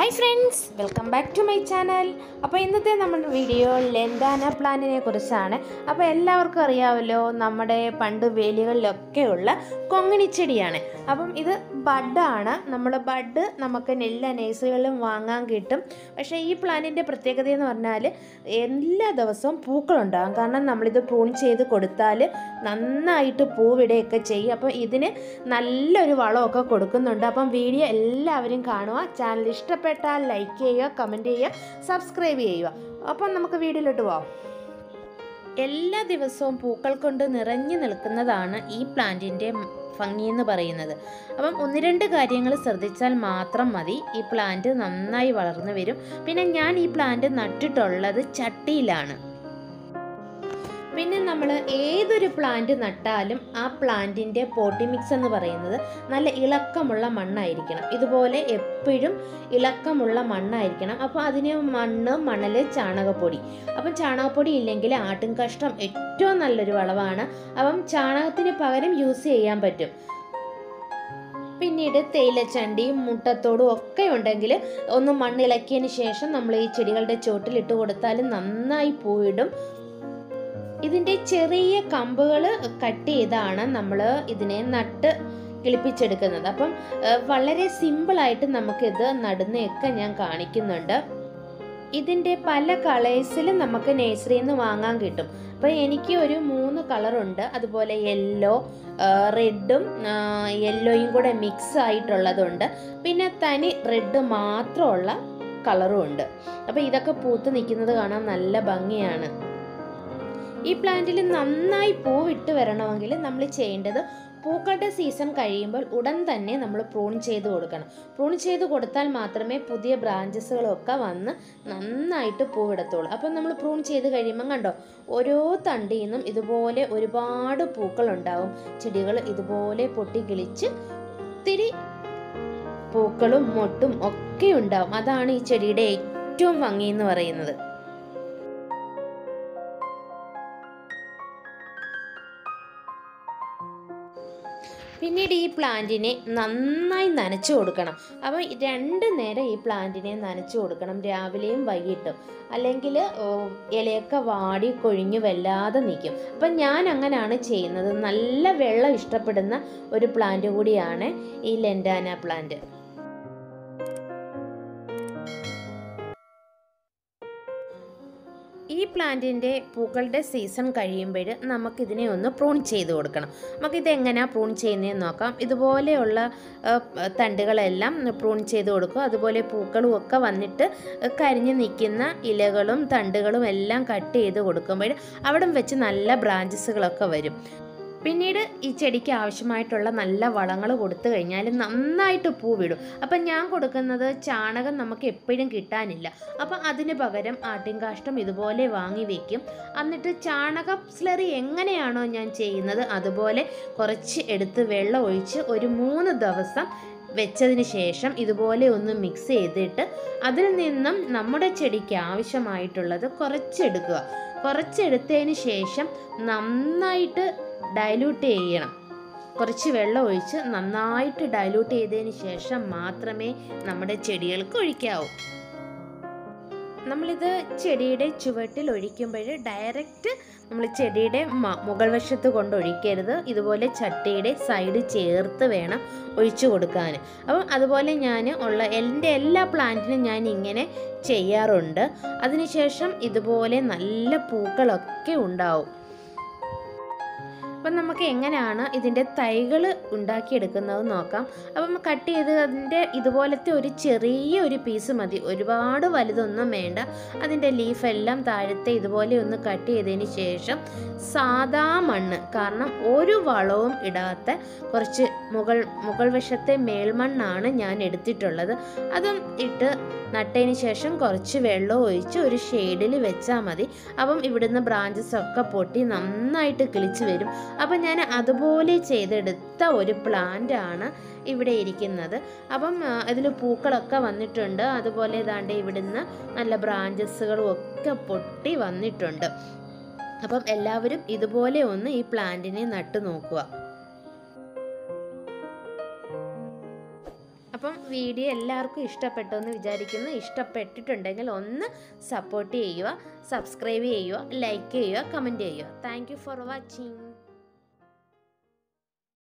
hi friends welcome back to my channel അപ്പോൾ ഇന്നത്തെ നമ്മുടെ വീഡിയോ ലെന്താന പ്ലാന്റിനെ കുറിച്ചാണ് അപ്പോൾ എല്ലാവർക്കും അറിയാമല്ലോ നമ്മുടെ പണ്ട് വേലികളിലൊക്കെയുള്ള കൊങ്ങിണിച്ചെടിയാണ് അപ്പം ഇത് ബഡാണ് നമ്മൾ ബഡ് നമുക്ക് എല്ലാ നഴ്സറികളിലും വാങ്ങാൻ കിട്ടും പക്ഷേ ഈ പ്ലാന്റിൻ്റെ പ്രത്യേകത എന്ന് പറഞ്ഞാൽ എല്ലാ ദിവസവും പൂക്കളുണ്ടാകും കാരണം നമ്മളിത് പ്രൂൺ ചെയ്ത് കൊടുത്താൽ നന്നായിട്ട് പൂവിടുകയൊക്കെ ചെയ്യും അപ്പോൾ ഇതിന് നല്ലൊരു വളമൊക്കെ കൊടുക്കുന്നുണ്ട് അപ്പം വീഡിയോ എല്ലാവരും കാണുക ചാനൽ ഇഷ്ടപ്പെട്ടാൽ ലൈക്ക് ചെയ്യുക കമൻറ്റ് ചെയ്യുക സബ്സ്ക്രൈബ് ചെയ്യുക അപ്പം നമുക്ക് വീഡിയോയിലോട്ട് പോവാം എല്ലാ ദിവസവും പൂക്കൾ കൊണ്ട് നിറഞ്ഞു നിൽക്കുന്നതാണ് ഈ പ്ലാന്റിൻ്റെ ഭംഗി എന്ന് പറയുന്നത് അപ്പം ഒന്ന് രണ്ട് കാര്യങ്ങൾ ശ്രദ്ധിച്ചാൽ മാത്രം മതി ഈ പ്ലാന്റ് നന്നായി വളർന്നു വരും പിന്നെ ഞാൻ ഈ പ്ലാന്റ് നട്ടിട്ടുള്ളത് ചട്ടിയിലാണ് പിന്നെ നമ്മൾ ഏതൊരു പ്ലാന്റ് നട്ടാലും ആ പ്ലാന്റിൻ്റെ പോട്ടി മിക്സ് എന്ന് പറയുന്നത് നല്ല ഇളക്കമുള്ള മണ്ണായിരിക്കണം ഇതുപോലെ എപ്പോഴും ഇളക്കമുള്ള മണ്ണായിരിക്കണം അപ്പോൾ അതിന് മണ്ണ് മണൽ ചാണകപ്പൊടി അപ്പം ചാണകപ്പൊടി ഇല്ലെങ്കിൽ ആട്ടും കഷ്ടം ഏറ്റവും നല്ലൊരു വളമാണ് അപ്പം ചാണകത്തിന് പകരം യൂസ് ചെയ്യാൻ പറ്റും പിന്നീട് തേയിലച്ചണ്ടിയും മുട്ടത്തോടും ഒക്കെ ഉണ്ടെങ്കിൽ ഒന്ന് മണ്ണിളക്കിയതിന് ശേഷം നമ്മൾ ഈ ചെടികളുടെ ചോട്ടിൽ ഇട്ട് കൊടുത്താൽ നന്നായി പൂവിടും ഇതിൻ്റെ ചെറിയ കമ്പുകൾ കട്ട് ചെയ്താണ് നമ്മൾ ഇതിനെ നട്ട് കിളിപ്പിച്ചെടുക്കുന്നത് അപ്പം ഏഹ്, വളരെ സിമ്പിളായിട്ട് നമുക്കിത് നടുന്നതൊക്കെ ഞാൻ കാണിക്കുന്നുണ്ട് ഇതിൻ്റെ പല കളേഴ്സിലും നമുക്ക് നഴ്സറിയിൽ നിന്ന് വാങ്ങാൻ കിട്ടും അപ്പോൾ എനിക്ക് ഒരു മൂന്ന് കളറുണ്ട് അതുപോലെ യെല്ലോ റെഡും യെല്ലോയും കൂടെ മിക്സ് ആയിട്ടുള്ളതുണ്ട് പിന്നെ തനി റെഡ് മാത്രമുള്ള കളറും ഉണ്ട് അപ്പോൾ ഇതൊക്കെ പൂത്ത് നിൽക്കുന്നത് കാണാൻ നല്ല ഭംഗിയാണ് ഈ പ്ലാന്റിൽ നന്നായി പൂവിട്ട് വരണമെങ്കിൽ നമ്മൾ ചെയ്യേണ്ടത് പൂക്കളുടെ സീസൺ കഴിയുമ്പോൾ ഉടൻ തന്നെ നമ്മൾ പ്രൂൺ ചെയ്ത് കൊടുക്കണം പ്രൂൺ ചെയ്ത് കൊടുത്താൽ മാത്രമേ പുതിയ ബ്രാഞ്ചസുകളൊക്കെ വന്ന് നന്നായിട്ട് പൂവിടത്തുള്ളൂ അപ്പം നമ്മൾ പ്രൂൺ ചെയ്ത് കഴിയുമ്പം കണ്ടോ ഓരോ തണ്ടിൽ നിന്നും ഇതുപോലെ ഒരുപാട് പൂക്കളുണ്ടാവും ചെടികൾ ഇതുപോലെ പൊട്ടി കിളിച്ച് ഒത്തിരി പൂക്കളും മൊട്ടും ഒക്കെ ഉണ്ടാവും അതാണ് ഈ ചെടിയുടെ ഏറ്റവും ഭംഗി എന്ന് പറയുന്നത് പിന്നീട് ഈ പ്ലാന്റിനെ നന്നായി നനച്ചു കൊടുക്കണം അപ്പോൾ രണ്ട് നേരം ഈ പ്ലാന്റിനെ നനച്ചു കൊടുക്കണം രാവിലെയും വൈകിട്ടും അല്ലെങ്കിൽ ഇലയൊക്കെ വാടി കൊഴിഞ്ഞു വല്ലാതെ നിൽക്കും അപ്പം ഞാൻ അങ്ങനെയാണ് ചെയ്യുന്നത് നല്ല വെള്ളം ഇഷ്ടപ്പെടുന്ന ഒരു പ്ലാന്റ് കൂടിയാണ് ഈ ലെൻഡാന പ്ലാന്റ് ഈ പ്ലാന്റിൻ്റെ പൂക്കളുടെ സീസൺ കഴിയുമ്പോൾ നമുക്കിതിനെ ഒന്ന് പ്രൂൺ ചെയ്ത് കൊടുക്കണം നമുക്കിത് എങ്ങനെയാണ് പ്രൂൺ ചെയ്യുന്നതെന്ന് നോക്കാം ഇതുപോലെയുള്ള ആ, തണ്ടുകളെല്ലാം പ്രൂൺ ചെയ്ത് കൊടുക്കും അതുപോലെ പൂക്കളും ഒക്കെ വന്നിട്ട് കരിഞ്ഞു നിൽക്കുന്ന ഇലകളും തണ്ടുകളും എല്ലാം കട്ട് ചെയ്ത് കൊടുക്കുമ്പോൾ അവിടെ വെച്ച് നല്ല ബ്രാഞ്ചസുകളൊക്കെ വരും പിന്നീട് ഈ ചെടിക്ക് ആവശ്യമായിട്ടുള്ള നല്ല വളങ്ങൾ കൊടുത്തു കഴിഞ്ഞാൽ നന്നായിട്ട് പൂവിടും അപ്പം ഞാൻ കൊടുക്കുന്നത് ചാണകം നമുക്ക് എപ്പോഴും കിട്ടാനില്ല അപ്പം അതിന് പകരം ആട്ടിൻകാഷ്ടം ഇതുപോലെ വാങ്ങി വെക്കും എന്നിട്ട് ചാണക സ്ലറി എങ്ങനെയാണോ ഞാൻ ചെയ്യുന്നത് അതുപോലെ കുറച്ച് എടുത്ത് വെള്ളം ഒഴിച്ച് ഒരു മൂന്ന് ദിവസം വെച്ചതിന് ശേഷം ഇതുപോലെ ഒന്ന് മിക്സ് ചെയ്തിട്ട് അതിൽ നിന്നും നമ്മുടെ ചെടിക്ക് ആവശ്യമായിട്ടുള്ളത് കുറച്ചെടുക്കുക കുറച്ചെടുത്തതിന് ശേഷം നന്നായിട്ട് ഡൈല്യൂട്ട് ചെയ്യണം കുറച്ച് വെള്ളം ഒഴിച്ച് നന്നായിട്ട് ഡൈല്യൂട്ട് ചെയ്തതിന് ശേഷം മാത്രമേ നമ്മുടെ ചെടികൾക്ക് ഒഴിക്കാവൂ നമ്മളിത് ചെടിയുടെ ചുവട്ടിൽ ഒഴിക്കുമ്പോൾ ഡയറക്റ്റ് നമ്മൾ ചെടിയുടെ മ- മുകൾ വശത്ത് കൊണ്ട് ഒഴിക്കരുത് ഇതുപോലെ ചട്ടിയുടെ സൈഡ് ചേർത്ത് വേണം ഒഴിച്ചു കൊടുക്കാൻ അപ്പം അതുപോലെ ഞാൻ ഉള്ള എൻ്റെ എല്ലാ പ്ലാന്റിനും ഞാൻ ഇങ്ങനെ ചെയ്യാറുണ്ട് അതിനുശേഷം ഇതുപോലെ നല്ല പൂക്കളൊക്കെ ഉണ്ടാവും അപ്പം നമുക്ക് എങ്ങനെയാണ് ഇതിൻ്റെ തൈകൾ ഉണ്ടാക്കിയെടുക്കുന്നത് നോക്കാം അപ്പം കട്ട് ചെയ്ത് അതിൻ്റെ ഇതുപോലത്തെ ഒരു ചെറിയ ഒരു പീസ് മതി ഒരുപാട് വലുതൊന്നും വേണ്ട അതിൻ്റെ ലീഫെല്ലാം താഴത്തെ ഇതുപോലെ ഒന്ന് കട്ട് ചെയ്തതിന് ശേഷം സാദാ മണ്ണ് കാരണം ഒരു വളവും ഇടാത്ത കുറച്ച് മുകൾ മുകൾ വശത്തെ മേൽമണ്ണാണ് ഞാൻ എടുത്തിട്ടുള്ളത് അതും ഇട്ട് നട്ടതിന് ശേഷം കുറച്ച് വെള്ളം ഒഴിച്ച് ഒരു ഷെയ്ഡിൽ വെച്ചാൽ മതി അപ്പം ഇവിടുന്ന് ബ്രാഞ്ചസ് ഒക്കെ പൊട്ടി നന്നായിട്ട് കിളിച്ച് വരും അപ്പം ഞാൻ അതുപോലെ ചെയ്തെടുത്ത ഒരു പ്ലാന്റ് ആണ് ഇവിടെ ഇരിക്കുന്നത് അപ്പം ഇതിൽ പൂക്കളൊക്കെ വന്നിട്ടുണ്ട് അതുപോലെ ഏതാണ്ട് ഇവിടുന്ന് നല്ല ബ്രാഞ്ചസുകളും ഒക്കെ പൊട്ടി വന്നിട്ടുണ്ട് അപ്പം എല്ലാവരും ഇതുപോലെ ഒന്ന് ഈ പ്ലാന്റിനെ നട്ടു നോക്കുക അപ്പം വീഡിയോ എല്ലാവർക്കും ഇഷ്ടപ്പെട്ടു എന്ന് വിചാരിക്കുന്നു ഇഷ്ടപ്പെട്ടിട്ടുണ്ടെങ്കിൽ ഒന്ന് സപ്പോർട്ട് ചെയ്യുക സബ്സ്ക്രൈബ് ചെയ്യുക ലൈക്ക് ചെയ്യുക കമൻറ്റ് ചെയ്യുക താങ്ക് യു ഫോർ വാച്ചിങ്